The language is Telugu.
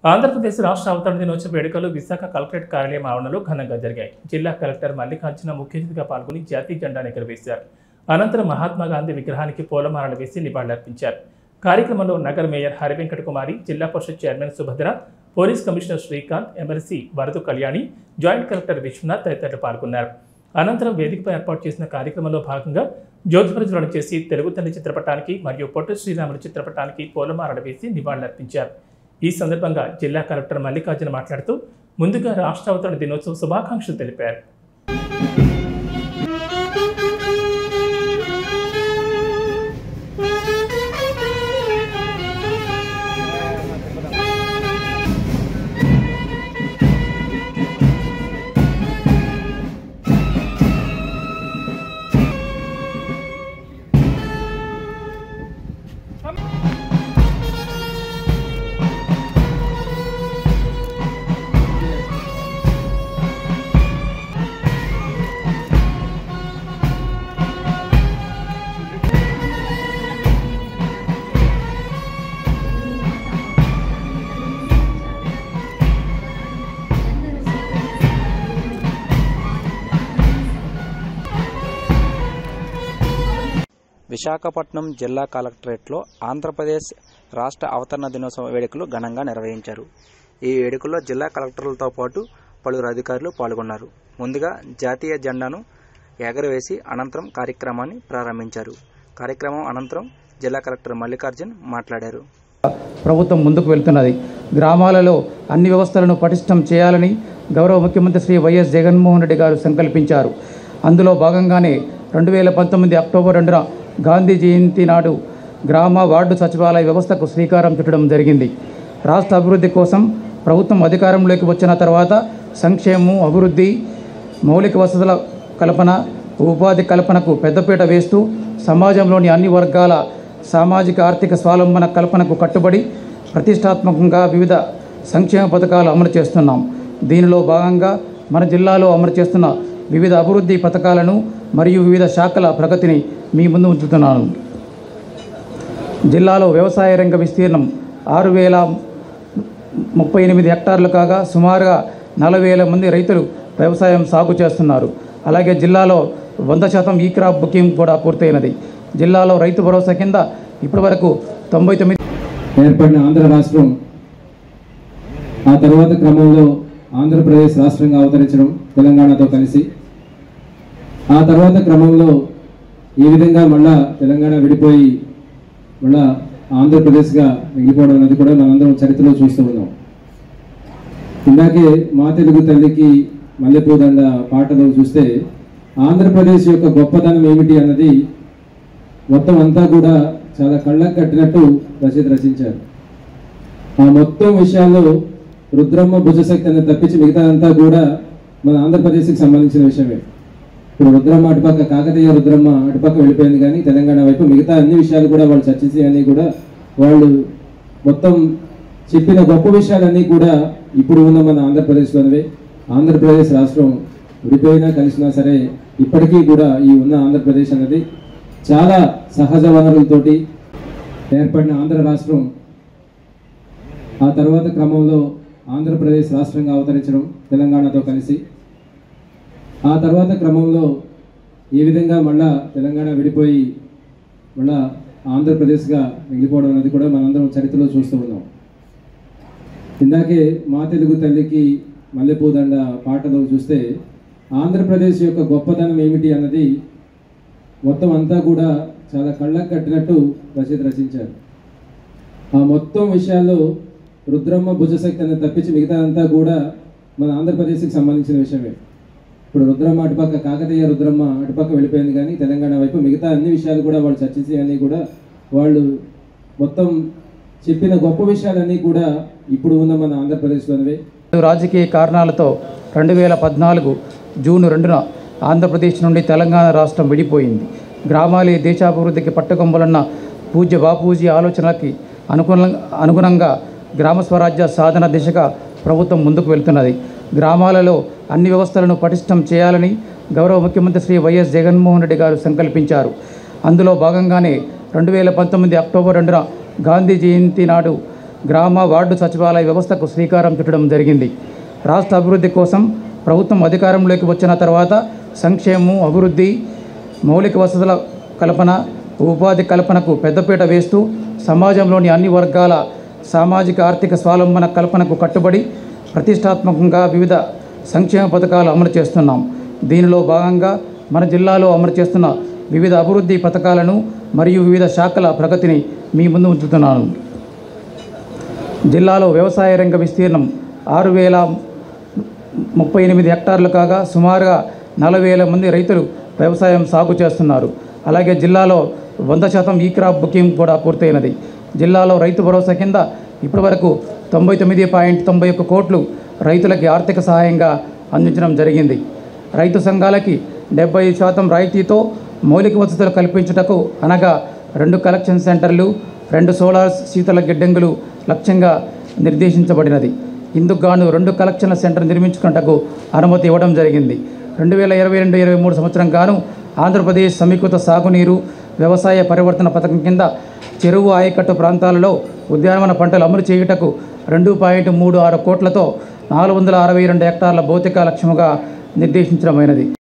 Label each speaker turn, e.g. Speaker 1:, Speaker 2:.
Speaker 1: ఆంధ్రప్రదేశ్ రాష్ట్ర అవతరణ దినోత్సవ వేడుకలు విశాఖ కలెక్టరేట్ కార్యాలయం ఆవరణలో ఘనంగా జరిగాయి జిల్లా కలెక్టర్ మల్లికార్జున ముఖ్య అతిథిగా పాల్గొని జాతీయ జెండాను ఎగురవేశారు అనంతరం మహాత్మా గాంధీ విగ్రహానికి పూలమాలలు వేసి నివాళులర్పించారు కార్యక్రమంలో నగర mayor Harivenkata Kumari Zilla Parishad chairman Subhadra police commissioner Srikanth MLC Varadu Kalyani joint collector Viswanath తదితరులు పాల్గొన్నారు అనంతరం వేదికపై ఏర్పాటు చేసిన కార్యక్రమంలో భాగంగా జ్యోతి ప్రజ్వలన చేసి తెలుగు తల్లి చిత్రపటానికి మరియు పొట్టు శ్రీరాములు చిత్రపటానికి పూలమాలలు వేసి నివాళులర్పించారు ఈ సందర్భంగా జిల్లా కలెక్టర్ మల్లికార్జున మాట్లాడుతూ ముందుగా రాష్ట్ర అవతరణ దినోత్సవ శుభాకాంక్షలు తెలిపారు
Speaker 2: విశాఖపట్నం జిల్లా కలెక్టరేట్లో ఆంధ్రప్రదేశ్ రాష్ట్ర అవతరణ దినోత్సవ వేడుకలు ఘనంగా నిర్వహించారు ఈ వేడుకల్లో జిల్లా కలెక్టర్లతో పాటు పలువురు అధికారులు పాల్గొన్నారు ముందుగా జాతీయ జెండాను ఎగరవేసి అనంతరం కార్యక్రమాన్ని ప్రారంభించారు కార్యక్రమం అనంతరం జిల్లా కలెక్టర్ మల్లికార్జున్ మాట్లాడారు
Speaker 3: ప్రభుత్వం ముందుకు వెళ్తున్నది గ్రామాలలో అన్ని వ్యవస్థలను పటిష్టం చేయాలని గౌరవ ముఖ్యమంత్రి శ్రీ వైఎస్ జగన్మోహన్ రెడ్డి గారు సంకల్పించారు అందులో భాగంగానే రెండు వేల పంతొమ్మిది అక్టోబర్ రెండున గాంధీ జయంతి నాడు గ్రామ వార్డు సచివాలయ వ్యవస్థకు శ్రీకారం చుట్టడం జరిగింది రాష్ట్ర అభివృద్ధి కోసం ప్రభుత్వం అధికారంలోకి వచ్చిన తర్వాత సంక్షేమం అభివృద్ధి మౌలిక వసతుల కల్పన ఉపాధి కల్పనకు పెద్దపీట వేస్తూ సమాజంలోని అన్ని వర్గాల సామాజిక ఆర్థిక స్వావలంబన కల్పనకు కట్టుబడి ప్రతిష్టాత్మకంగా వివిధ సంక్షేమ పథకాలు అమలు చేస్తున్నాం దీనిలో భాగంగా మన జిల్లాలో అమలు చేస్తున్న వివిధ అభివృద్ధి పథకాలను మరియు వివిధ శాఖల ప్రగతిని మీ ముందు ఉంచుతున్నాను జిల్లాలో వ్యవసాయ రంగ విస్తీర్ణం ఆరు వేల ముప్పై ఎనిమిది హెక్టార్లు కాగా సుమారుగా నలభై వేల మంది రైతులు వ్యవసాయం సాగు చేస్తున్నారు అలాగే జిల్లాలో వంద శాతం ఈ క్రాప్ బుకింగ్ కూడా పూర్తయినది జిల్లాలో రైతు భరోసా కింద ఇప్పటివరకు తొంభై తొమ్మిది
Speaker 4: ఏర్పడిన ఆంధ్ర రాష్ట్రం ఆ తర్వాత క్రమంలో ఆంధ్రప్రదేశ్ రాష్ట్రంగా అవతరించడం తెలంగాణతో కలిసి ఆ తర్వాత క్రమంలో ఈ విధంగా మళ్ళా తెలంగాణ విడిపోయి మళ్ళా ఆంధ్రప్రదేశ్గా మిగిలిపోవడం అనేది కూడా మనందరం చరిత్రలో చూస్తూ ఉన్నాం ఇందాకే మా తెలుగు తల్లికి మల్లెపూదండ పాటలో చూస్తే ఆంధ్రప్రదేశ్ యొక్క గొప్పదనం ఏమిటి అన్నది మొత్తం అంతా కూడా చాలా కళ్ళకు కట్టినట్టు రచయిత రచించారు ఆ మొత్తం విషయాల్లో రుద్రమ్మ భుజశక్తి అనేది తప్పించి మిగతాదంతా కూడా మన ఆంధ్రప్రదేశ్కి సంబంధించిన విషయమే ఇప్పుడు రుద్రమ్మ అటుపక్క కాకతీయ రుద్రమ్మ అటుపక్క వెళ్ళిపోయింది కానీ తెలంగాణ వైపు మిగతా అన్ని విషయాలు కూడా వాళ్ళు చర్చించి అన్ని కూడా వాళ్ళు మొత్తం చెప్పిన గొప్ప విషయాలన్నీ కూడా ఇప్పుడు ఉన్న మన ఆంధ్రప్రదేశ్లోనివే ఆంధ్రప్రదేశ్ రాష్ట్రం విడిపోయినా కలిసినా సరే ఇప్పటికీ కూడా ఈ ఉన్న ఆంధ్రప్రదేశ్ అనేది చాలా సహజ వనరులతోటి ఏర్పడిన ఆంధ్ర రాష్ట్రం ఆ తర్వాత క్రమంలో ఆంధ్రప్రదేశ్ రాష్ట్రంగా అవతరించడం తెలంగాణతో కలిసి ఆ తర్వాత క్రమంలో ఈ విధంగా మళ్ళా తెలంగాణ విడిపోయి మళ్ళా ఆంధ్రప్రదేశ్గా మిగిలిపోవడం అనేది కూడా మనందరం చరిత్రలో చూస్తూ ఉన్నాం ఇందాకే మా తెలుగు తల్లికి మల్లెపూదండ పాటలో చూస్తే ఆంధ్రప్రదేశ్ యొక్క గొప్పతనం ఏమిటి అన్నది మొత్తం అంతా కూడా చాలా కళ్ళకు కట్టినట్టు రచయిత రచించారు ఆ మొత్తం విషయాల్లో రుద్రమ్మ భుజశక్తి అనేది తప్పించి మిగతాదంతా కూడా మన ఆంధ్రప్రదేశ్కి సంబంధించిన విషయమే ఇప్పుడు రుద్రమ్మ అటుపక్క కాకతీయ రుద్రమ్మ అటుపక్క వెళ్ళిపోయింది కానీ తెలంగాణ వైపు మిగతా అన్ని విషయాలు కూడా వాళ్ళు చర్చించి అన్నీ కూడా వాళ్ళు మొత్తం చెప్పిన గొప్ప విషయాలన్నీ కూడా ఇప్పుడు ఉన్న మన ఆంధ్రప్రదేశ్లోనివే
Speaker 3: రాజకీయ కారణాలతో రెండు వేల పద్నాలుగు జూన్ రెండున ఆంధ్రప్రదేశ్ నుండి తెలంగాణ రాష్ట్రం విడిపోయింది గ్రామాలే దేశాభివృద్ధికి పట్టుకొమ్మలన్న పూజ్య బాపూజీ ఆలోచనలకి అనుగుణ అనుగుణంగా గ్రామ స్వరాజ్య సాధన దిశగా ప్రభుత్వం ముందుకు వెళ్తున్నది గ్రామాలలో అన్ని వ్యవస్థలను పటిష్టం చేయాలని గౌరవ ముఖ్యమంత్రి శ్రీ వైఎస్ జగన్మోహన్ రెడ్డి గారు సంకల్పించారు అందులో భాగంగానే రెండు వేల పంతొమ్మిది అక్టోబర్ రెండున గాంధీ జయంతి నాడు గ్రామ వార్డు సచివాలయ వ్యవస్థకు శ్రీకారం చుట్టడం జరిగింది రాష్ట్ర అభివృద్ధి కోసం ప్రభుత్వం అధికారంలోకి వచ్చిన తర్వాత సంక్షేమం అభివృద్ధి మౌలిక వసతుల కల్పన ఉపాధి కల్పనకు పెద్దపీట వేస్తూ సమాజంలోని అన్ని వర్గాల సామాజిక ఆర్థిక స్వావలంబన కల్పనకు కట్టుబడి ప్రతిష్టాత్మకంగా వివిధ సంక్షేమ పథకాలు అమలు చేస్తున్నాం దీనిలో భాగంగా మన జిల్లాలో అమలు చేస్తున్న వివిధ అభివృద్ధి పథకాలను మరియు వివిధ శాఖల ప్రగతిని మీ ముందు ఉంచుతున్నాను జిల్లాలో వ్యవసాయ రంగ విస్తీర్ణం ఆరు వేల ముప్పై ఎనిమిది హెక్టార్లు కాగా సుమారుగా నలభై వేల మంది రైతులు వ్యవసాయం సాగు చేస్తున్నారు అలాగే జిల్లాలో వంద శాతం ఈ క్రాప్ బుకింగ్ కూడా పూర్తయినది జిల్లాలో రైతు భరోసా కింద ఇప్పటివరకు తొంభై తొమ్మిది పాయింట్ తొంభై ఒక్క కోట్లు రైతులకి ఆర్థిక సహాయంగా అందించడం జరిగింది రైతు సంఘాలకి డెబ్బై శాతం రాయితీతో మౌలిక వసతులు కల్పించుటకు అనగా రెండు కలెక్షన్ సెంటర్లు రెండు సోలార్ శీతల గిడ్డంగులు లక్ష్యంగా నిర్దేశించబడినది ఇందుకు గాను రెండు కలెక్షన్ల సెంటర్ నిర్మించుకున్నటకు అనుమతి ఇవ్వడం జరిగింది రెండు వేల ఇరవై రెండు ఇరవై మూడు సంవత్సరం గాను ఆంధ్రప్రదేశ్ సమీకృత సాగునీరు వ్యవసాయ పరివర్తన పథకం కింద చెరువు ఆయకట్టు ప్రాంతాలలో ఉద్యానవన పంటలు అమలు చేయుటకు రెండు పాయింట్ మూడు ఆరు కోట్లతో నాలుగు వందల అరవై రెండు హెక్టార్ల భౌతిక లక్ష్యముగా నిర్దేశించడమైనది